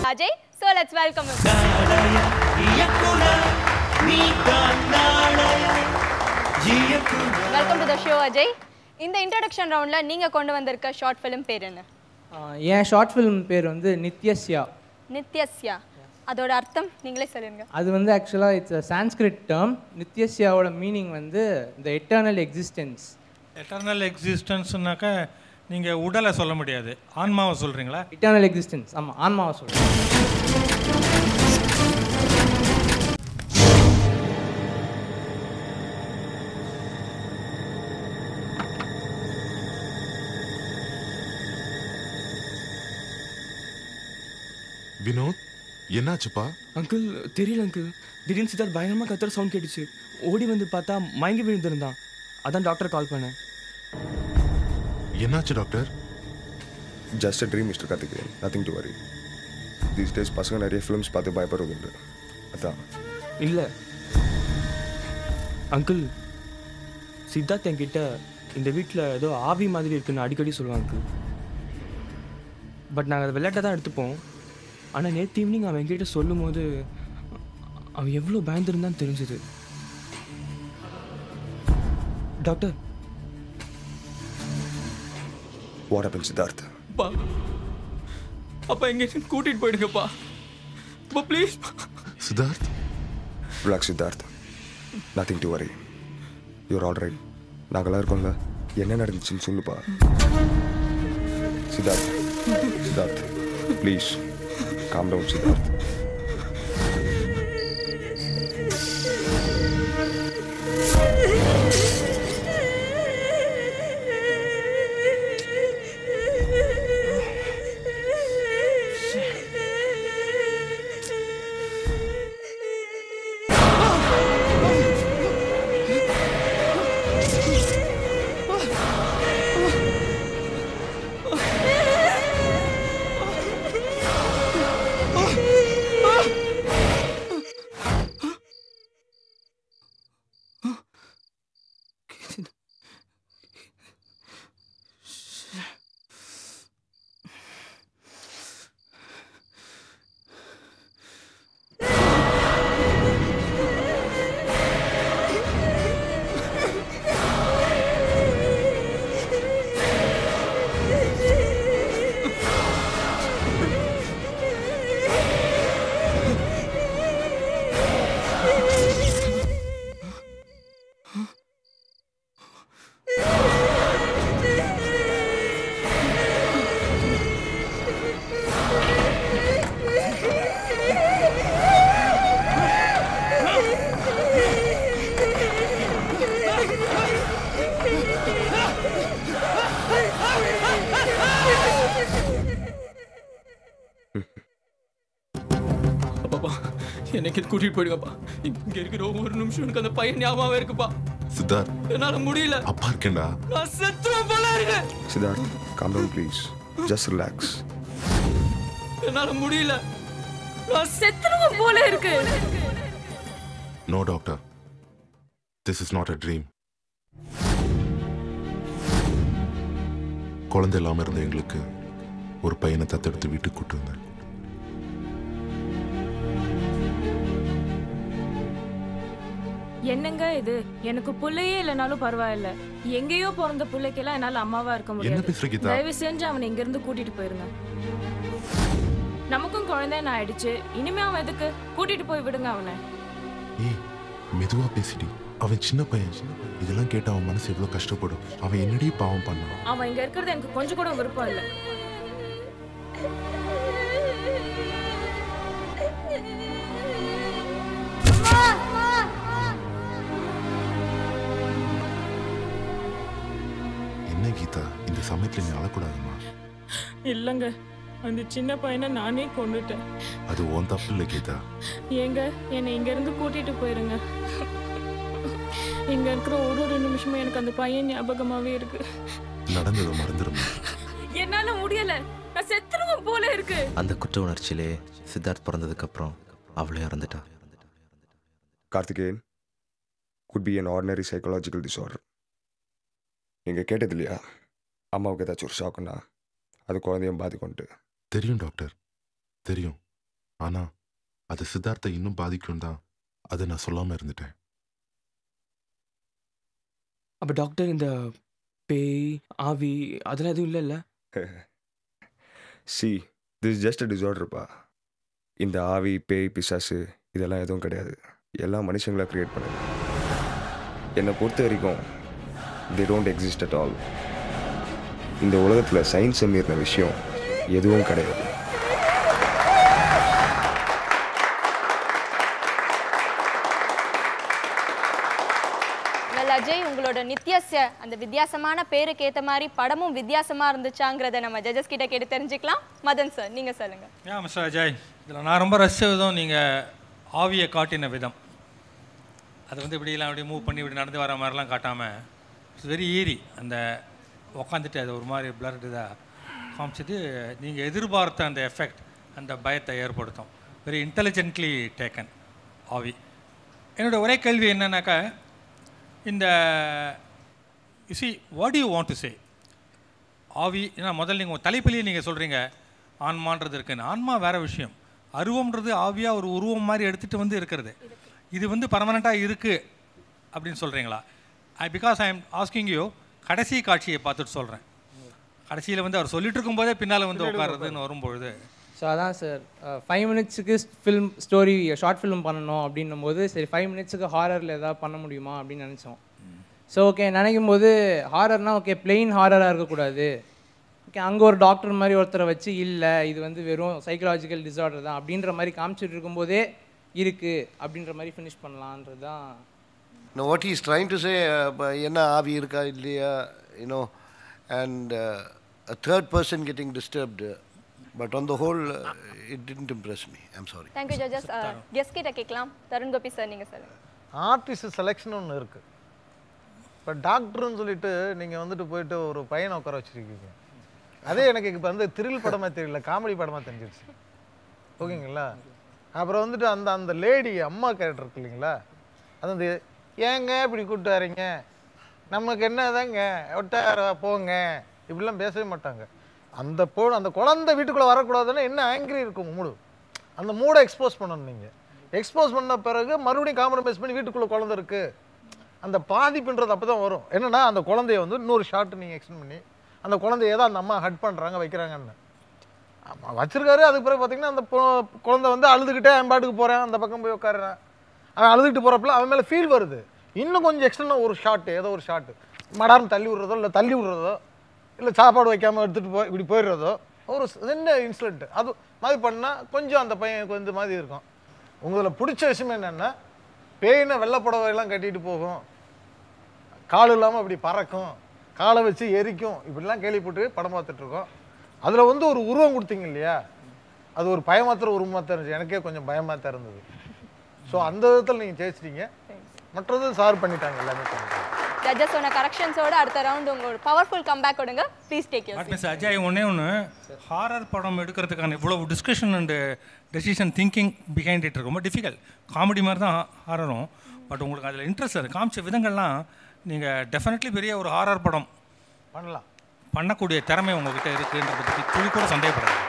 Ajay. So let's welcome him. Welcome to the show Ajay இந்த introduction ரவுண்ட்ல நீங்க கொண்டு வந்திருக்க ஷார்ட் ஃபிலிம் பேர் என்ன ஆஹ் என் ஷார்ட் ஃபிலிம் பேர் வந்து நித்யஸ்யா நித்யஸ்யா அதோட அர்த்தம் நீங்களே சொல்லுங்க அது வந்து ஆக்சுவலாக இட்ஸ் அ சான்ஸ்கிரிட் டேர்ம் நித்யஸ்யாவோட மீனிங் வந்து த எட்டர்னல் எக்ஸிஸ்டன்ஸ் எட்டர்னல் எக்ஸிஸ்டன்ஸ்னாக்கா நீங்கள் உடலை சொல்ல முடியாது ஆன்மாவை சொல்கிறீங்களா எட்டர்னல் எக்ஸிஸ்டன்ஸ் ஆமாம் ஆன்மாவை சொல்கிறேன் வினோத் என்னாச்சுப்பா அங்கிள் தெரியல அங்கிள் திடீர்னு சித்தார்த் பயங்கரமாக கத்துற சவுண்ட் கேட்டுச்சு ஓடி வந்து பார்த்தா மயங்கி விழுந்திருந்தான் அதான் டாக்டர் கால் பண்ணேன் என்னாச்சு doctor just dream mister Karthikeyan nothing to worry these days பசங்க நிறைய ஃபிலிம்ஸ் பார்த்து பயப்படுறது உண்டு அதான் இல்லை அங்கிள் சித்தார்த் என்கிட்ட இந்த வீட்டில் ஏதோ ஆவி மாதிரி இருக்குன்னு அடிக்கடி சொல்லுவான் அங்கிள் பட் நாங்கள் அதை விளையாட்டை தான் எடுத்துப்போம் ஆனால் நேற்று ஈவினிங் அவன் என்கிட்ட சொல்லும் போது அவன் எவ்வளோ பயந்துருந்தான்னு தெரிஞ்சுது டாக்டர் வாட் ஹப்பன் சித்தார்த் அப்பா அப்பா எங்கேயும் கூட்டிகிட்டு போயிடுங்கப்பா அப்பா please Siddharth relax Siddharth nothing to worry you're all right நாங்களாம் இருக்கோம்ல என்ன நடந்துச்சுன்னு சொல்லுப்பா Siddharth Siddharth please calm down Siddharth அப்பாப்பா எனக்கு கூட்டிகிட்டு போயிடுங்கப்பா இங்கே இருக்கிற ஒவ்வொரு நிமிஷம் எனக்கு அந்த பையன் ஞாபகம் இருக்குப்பா சித்தார்த் என்னால் முடியல அப்பா இருக்கேன்டா நான் செத்துவேன் போல இருக்கு Siddharth calm down please just relax என்னால முடியல நான் செத்துருவோம் போல இருக்கு no doctor this is not a dream குழந்தை இல்லாமல் இருந்த எங்களுக்கு ஒரு பையனை தத்தெடுத்து வீட்டுக்கு கூட்டு வந்தேன் என்னங்க இது எனக்கு புள்ளையே இல்லைனாலும் பரவாயில்ல எங்கேயோ பிறந்த புள்ளைக்கெல்லாம் என்னால அம்மாவா இருக்க என்ன முடியாது பேசுற கீதா தயவு செஞ்சு அவனை இங்க இருந்து கூட்டிட்டு போயிருங்க நமக்கும் குழந்தைன்னு ஆயிடுச்சு இனிமே அவன் எதுக்கு கூட்டிட்டு போய் விடுங்க அவனை ஏய் மெதுவா பேசிடி அவன் சின்ன பையன் இதெல்லாம் கேட்டு அவன் மனசு எவ்வளவு கஷ்டப்படும் அவன் என்னடி பாவம் பண்ணான் அவன் இங்க இருக்கிறது எனக்கு கொஞ்சம் கூட விருப்பம் இல்லை என்ன கீதா இந்த சமயத்துல நீ அழக்கூடாதுமா இல்லைங்க அந்த சின்ன பையனை நானே கொண்டுட்டேன் அது உன் தப்பு இல்லை கீதா ஏங்க என்னை இங்க இருந்து கூட்டிட்டு போயிருங்க இங்க இருக்கிற ஒரு ஒரு நிமிஷமும் எனக்கு அந்த பையன் ஞாபகமாவே இருக்கு நடந்ததை மறந்துடுமா என்னால முடியல நான் செத்துருவேன் போல இருக்கு அந்த குற்ற உணர்ச்சியிலே சித்தார்த் பிறந்ததுக்கப்புறம் அவளே இறந்துட்டா Karthikeyan could be an ordinary psychological disorder நீங்கள் கேட்டது இல்லையா அம்மாவுக்கு ஏதாச்சும் ஒரு ஷாக்குன்னா அது குழந்தையும் பாதிக்கொண்டு தெரியும் டாக்டர் தெரியும் ஆனா அது சித்தார்த்தை இன்னும் பாதிக்கும் தான் அதை நான் சொல்லாம இருந்துட்டேன் அப்போ டாக்டர் இந்த பேய் ஆவி அதெல்லாம் எதுவும் இல்லைல்ல சி திஸ் ஜஸ்ட் அ டிசார்டர்ப்பா இந்த ஆவி பேய் பிசாசு இதெல்லாம் எதுவும் கிடையாது எல்லாம் மனுஷங்களா க்ரியேட் பண்ணது என்னை பொறுத்த வரைக்கும் they don't exist at all இந்த உலகத்தில் சயின்ஸை மீறின விஷயம் எதுவும் கிடையாது வெல் அஜய் உங்களோட நித்யஸ்ய அந்த வித்தியாசமான பேருக்கு ஏத்த மாதிரி படமும் வித்தியாசமா இருந்துச்சாங்கிறத நம்ம ஜட்ஜஸ் கிட்ட கேட்டு தெரிஞ்சுக்கலாம் மதன் சார் நீங்க சொல்லுங்க ஏன் மிஸ்டர் அஜய் இதில் நான் ரொம்ப ரசித்த விதம் நீங்கள் ஆவியை காட்டின விதம் அது வந்து இப்படிலாம் அப்படி மூவ் பண்ணி இப்படி நடந்து வர மாதிரிலாம் காட்டாமல் இட்ஸ் வெரி ஈரி அந்த உக்காந்துட்டு அது ஒரு மாதிரி பிளர்ட் இதாக காமிச்சிட்டு நீங்கள் எதிர்பார்த்த அந்த எஃபெக்ட் அந்த பயத்தை ஏற்படுத்தும் வெரி இன்டெலிஜென்ட்லி டேக்கன் ஆவி என்னோட ஒரே கேள்வி என்னன்னாக்கா இந்த see what you want to say ஆவி ஏன்னா முதல்ல நீங்கள் தலைப்பிலேயே நீங்கள் சொல்கிறீங்க ஆன்மான்றது இருக்குன்னு ஆன்மா வேற விஷயம் அருவம்ன்றது ஆவியாக ஒரு உருவம் மாதிரி எடுத்துகிட்டு வந்து இருக்கிறது இது வந்து பர்மனெண்ட்டாக இருக்குது அப்படின்னு சொல்கிறீங்களா I because I am asking you கடைசி காட்சியை பார்த்துட்டு சொல்கிறேன் கடைசியில் வந்து அவர் சொல்லிட்டு இருக்கும்போதே பின்னால் வந்து உட்காருறதுன்னு வரும்பொழுது ஸோ அதான் சார் ஃபைவ் மினிட்ஸுக்கு ஃபில்ம் ஸ்டோரி ஷார்ட் ஃபிலிம் பண்ணணும் அப்படின்னும் போது சரி ஃபைவ் மினிட்ஸுக்கு ஹாரரில் ஏதாவது பண்ண முடியுமா அப்படின்னு நினச்சோம் ஸோ ஓகே நினைக்கும் போது ஹாரர்னா ஓகே பிளெயின் ஹாரராக இருக்கக்கூடாது ஓகே அங்கே ஒரு டாக்டர் மாதிரி ஒருத்தரை வச்சு இல்லை இது வந்து வெறும் சைக்கலாஜிக்கல் டிசார்டர் தான் அப்படின்ற மாதிரி காமிச்சிட்டு இருக்கும்போதே இருக்குது அப்படின்ற மாதிரி ஃபினிஷ் பண்ணலான்றது தான் No, what he's trying to say, uh, ப- என்ன ஆவி இருக்கா இல்லையா you know and a third person getting disturbed uh, but on the whole uh, it didn't impress me i'm sorry thank you judges guest கிட்ட கேட்கலாம் தருண் கோபி சார் நீங்க சொல்லுங்க ஆர்டிஸ்ட் செலெக்ஷன் ஒன்று இருக்குது இப்போ டாக்டர்னு சொல்லிட்டு நீங்கள் வந்துட்டு போயிட்டு ஒரு பையனை உட்கார வச்சிருக்கீங்க அதே எனக்கு இப்போ வந்து த்ரில் படமாக தெரியல காமெடி படமாக தெரிஞ்சிருச்சு ஓகேங்களா அப்புறம் வந்துட்டு அந்த அந்த லேடி அம்மா கேரக்டர் இருக்கு இல்லைங்களா அது வந்து ஏங்க இப்படி கூப்பிட்டு வரீங்க நமக்கு என்னதாங்க ஒட்டார போங்க இப்படிலாம் பேசவே மாட்டாங்க அந்த போ அந்த குழந்தை வீட்டுக்குள்ளே வரக்கூடாதுன்னா என்ன ஆங்கிரி இருக்கும் மூடு அந்த மூடை எக்ஸ்போஸ் பண்ணணும் நீங்கள் எக்ஸ்போஸ் பண்ண பிறகு மறுபடியும் காம்ப்ரமைஸ் பண்ணி வீட்டுக்குள்ளே குழந்தை இருக்கு அந்த பாதிப்புன்றது அப்போ தான் வரும் என்னன்னா அந்த குழந்தைய வந்து இன்னொரு ஷாட் நீங்கள் எக்ஸ்டெண்ட் பண்ணி அந்த குழந்தைய ஏதோ அந்த அம்மா ஹட் பண்ணுறாங்க வைக்கிறாங்கன்னு ஆமா, வச்சிருக்காரு அதுக்கு பிறகு பார்த்தீங்கன்னா அந்த பொ- குழந்தை வந்து அழுதுகிட்டே என் பாட்டுக்கு போகிறேன் அந்த பக்கம் போய் உட்காருறேன் அவன் அழுதுகிட்டு போகிறப்பல அவன் மேலே ஃபீல் வருது இன்னும் கொஞ்சம் எக்ஸ்டெண்டாக ஒரு ஷாட்டு ஏதோ ஒரு ஷாட்டு மடார்னு தள்ளி விடுறதோ இல்லை தள்ளி விடுறதோ இல்லை சாப்பாடு வைக்காமல் எடுத்துகிட்டு போய் இப்படி போயிடுறதோ ஒரு சின்ன இன்சிடென்ட் அது மாதிரி பண்ணால் கொஞ்சம் அந்த பையனுக்கு வந்து மாதிரி இருக்கும் உங்களை பிடிச்ச விஷயம் என்னென்னா பேயின வெள்ளை புடவையெல்லாம் கட்டிட்டு போகும் கால் இல்லாமல் இப்படி பறக்கும் காலை வச்சு எரிக்கும் இப்படிலாம் கேள்விப்பட்டு படம் பார்த்துட்டு இருக்கோம் அதில் வந்து ஒரு உருவம் கொடுத்தீங்க இல்லையா அது ஒரு பயமாத்திர உருவமாக தான் இருந்துச்சு எனக்கே கொஞ்சம் பயமாக தான் இருந்தது ஸோ அந்த விதத்தில் நீங்கள் ஜெயிச்சிட்டீங்க மற்றது சார் பண்ணிட்டாங்க எல்லாமே பண்ணிட்டாங்க ஜட்ஜஸ் சொன்ன கரெக்ஷன்ஸோட அடுத்த ரவுண்ட் உங்களோட பவர்ஃபுல் கம்பேக் கொடுங்க please take your but miss Ajay ஒன்றே ஒன்று ஹாரர் படம் எடுக்கிறதுக்கான இவ்வளவு discussion and decision thinking behind it ரொம்ப டிஃபிகல்ட் காமெடி மாதிரி தான் ஹாரரும் பட் உங்களுக்கு அதில் இன்ட்ரெஸ்ட் அது காமிச்ச விதங்கள்லாம் நீங்கள் டெஃபினெட்லி பெரிய ஒரு ஹாரர் படம் பண்ணலாம் பண்ணக்கூடிய திறமை உங்ககிட்ட இருக்குன்றதை பற்றி துளி கூட சந்தேகப்படாது